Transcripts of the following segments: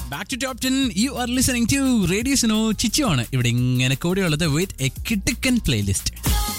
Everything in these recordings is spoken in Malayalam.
back to top ten you are listening to radio Sino Chichu ആണ് ഇവിടെ ഇങ്ങനെ കൂടെയുള്ളത് വിത്ത് എ കിട്ടിക്കൻ പ്ലേലിസ്റ്റ്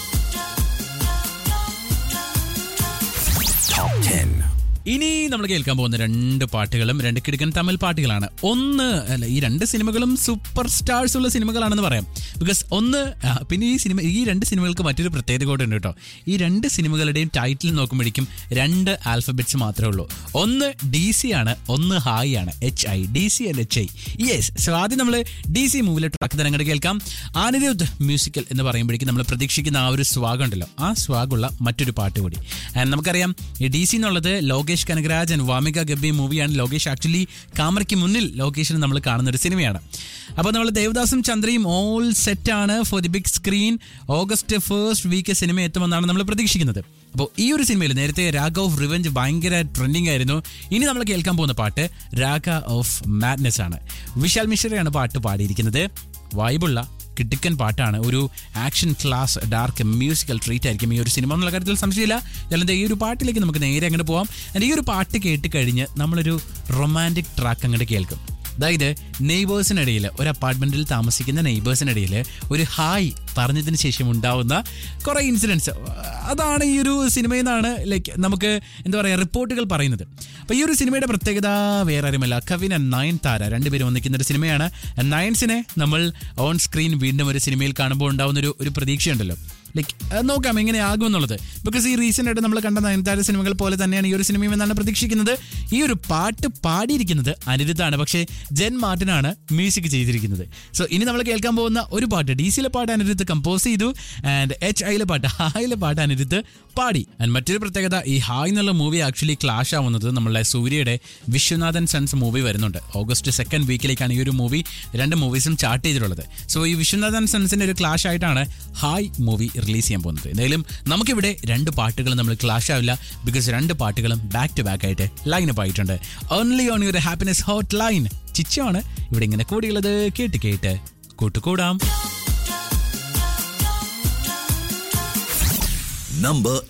ഇനി നമ്മൾ കേൾക്കാൻ പോകുന്ന രണ്ട് പാട്ടുകളും രണ്ട് കിടുക്കൻ തമിഴ് പാട്ടുകളാണ് ഒന്ന് അല്ല ഈ രണ്ട് സിനിമകളും സൂപ്പർ സ്റ്റാർസ് ഉള്ള സിനിമകളാണെന്ന് പറയാം ബിക്കോസ് ഒന്ന് ആ, പിന്നെ ഈ സിനിമ ഈ രണ്ട് സിനിമകൾക്ക് മറ്റൊരു പ്രത്യേകത കൂടെ ഉണ്ട് കേട്ടോ ഈ രണ്ട് സിനിമകളുടെയും ടൈറ്റിൽ നോക്കുമ്പോഴേക്കും രണ്ട് ആൽഫബറ്റ്സ് മാത്രമേ ഉള്ളൂ ഒന്ന് ഡി സി ആണ് ഒന്ന് ഹായ് ആണ് H I D C and H I yes so ആദ്യം നമ്മൾ ഡി സി മൂവിലെ ട്രാക്ക് തന്നെ അങ്ങോട്ട് കേൾക്കാം അനിരുദ്ധ് മ്യൂസിക്കൽ എന്ന് പറയുമ്പോഴേക്കും നമ്മൾ പ്രതീക്ഷിക്കുന്ന ആ ഒരു സ്വാഗം ഉണ്ടല്ലോ ആ സ്വാഗുള്ള മറ്റൊരു പാട്ട് കൂടി ആൻഡ് നമുക്കറിയാം ഈ ഡി സി എന്നുള്ളത് ലോകേഷ് കനകരാജ് ആൻഡ് വാമിക ഗബ്ബി മൂവിയാണ് ലോകേഷ് ആക്ച്വലി ക്യാമറയ്ക്ക് മുന്നിൽ ലൊക്കേഷനിൽ നമ്മൾ കാണുന്ന ഒരു സിനിമയാണ് അപ്പോൾ നമ്മൾ ദേവദാസും ചന്ദ്രയും ഓൾ സെറ്റ് ആണ് for the big screen August first week സിനിമ എത്തുമെന്നാണ് നമ്മൾ പ്രതീക്ഷിക്കുന്നത് അപ്പോൾ ഈ ഒരു സിനിമയിൽ നേരത്തെ രാഗ ഓഫ് റിവെഞ്ച് ഭയങ്കര ട്രെൻഡിങ് ആയിരുന്നു ഇനി നമ്മൾ കേൾക്കാൻ പോകുന്ന പാട്ട് രാഗ ഓഫ് മാഡ്നെസ് ആണ് വിശാൽ മിശ്രയാണ് പാട്ട് പാടിയിരിക്കുന്നത് വൈബുള്ള കിടുക്കൻ പാട്ടാണ് ഒരു action class dark musical treat ആയിരിക്കും ഈ ഒരു സിനിമ എന്നുള്ള കാര്യത്തിൽ സംശയമില്ല അല്ലെങ്കിൽ ഈ ഒരു പാട്ടിലേക്ക് നമുക്ക് നേരെ അങ്ങോട്ട് പോവാം and ഈ ഒരു പാട്ട് കേട്ട് കഴിഞ്ഞ് നമ്മളൊരു റൊമാൻറ്റിക് ട്രാക്ക് അങ്ങോട്ട് കേൾക്കും അതായത് നെയ്ബേഴ്സിനിടയിൽ ഒരു അപ്പാർട്ട്മെന്റിൽ താമസിക്കുന്ന നെയ്ബേഴ്സിനിടയിൽ ഒരു ഹായ് പറഞ്ഞതിന് ശേഷം ഉണ്ടാവുന്ന കുറേ ഇൻസിഡൻസ് അതാണ് ഈ ഒരു സിനിമയിൽ നിന്നാണ് ലൈക്ക് നമുക്ക് എന്താ പറയുക റിപ്പോർട്ടുകൾ പറയുന്നത് അപ്പോൾ ഈ ഒരു സിനിമയുടെ പ്രത്യേകത വേറെ ആരുമല്ല കവിൻ ആൻഡ് നയൻ താര രണ്ടുപേരും ഒന്നിക്കുന്ന ഒരു സിനിമയാണ് നയൻസിനെ നമ്മൾ ഓൺ സ്ക്രീൻ വീണ്ടും ഒരു സിനിമയിൽ കാണുമ്പോൾ ഉണ്ടാവുന്ന ഒരു ഒരു പ്രതീക്ഷയുണ്ടല്ലോ ലൈക്ക് നോക്കാം എങ്ങനെയാകുമെന്നുള്ളത് ബിക്കോസ് ഈ റീസെൻ്റ് ആയിട്ട് നമ്മൾ കണ്ട നയൻതാര സിനിമകൾ പോലെ തന്നെയാണ് ഈ ഒരു സിനിമയും എന്നാണ് പ്രതീക്ഷിക്കുന്നത് ഈ ഒരു പാട്ട് പാടിയിരിക്കുന്നത് അനിരുദ്ധാണ് പക്ഷേ ജെൻ മാർട്ടിനാണ് മ്യൂസിക് ചെയ്തിരിക്കുന്നത് സോ ഇനി നമ്മൾ കേൾക്കാൻ പോകുന്ന ഒരു പാട്ട് ഡി സിയിലെ പാട്ട് അനിരുദ്ധ് കമ്പോസ് ചെയ്തു ആൻഡ് എച്ച് ഐയിലെ പാട്ട് ഹായിലെ പാട്ട് അനിരുദ്ധ് പാടി ആൻഡ് മറ്റൊരു പ്രത്യേകത ഈ ഹായ് എന്നുള്ള മൂവി ആക്ച്വലി ക്ലാഷ് ആവുന്നത് നമ്മളെ സൂര്യയുടെ വിശ്വനാഥൻ സൺസ് മൂവി വരുന്നുണ്ട് ഓഗസ്റ്റ് സെക്കൻഡ് വീക്കിലേക്കാണ് ഈ ഒരു മൂവി രണ്ട് മൂവീസും ചാർട്ട് ചെയ്തിട്ടുള്ളത് സോ ഈ വിശ്വനാഥൻ സൺസിന്റെ ഒരു ക്ലാഷ് ആയിട്ടാണ് ഹായ് മൂവി റിലീസ് ചെയ്യാൻ പോകുന്നത് എന്തായാലും നമുക്കിവിടെ രണ്ട് പാട്ടുകളും നമ്മൾ ക്ലാഷ് ആവില്ല ബിക്കോസ് രണ്ട് പാട്ടുകളും ബാക്ക് ടു ബാക്ക് ആയിട്ട് ലൈനപ്പ് ആയിട്ടുണ്ട് only on your happiness hot line ചിച്ചാണ് ഇവിടെ ഇങ്ങനെ കൂടിയുള്ളത് കേട്ട് കേട്ട് കൂട്ടുകൂടാം Number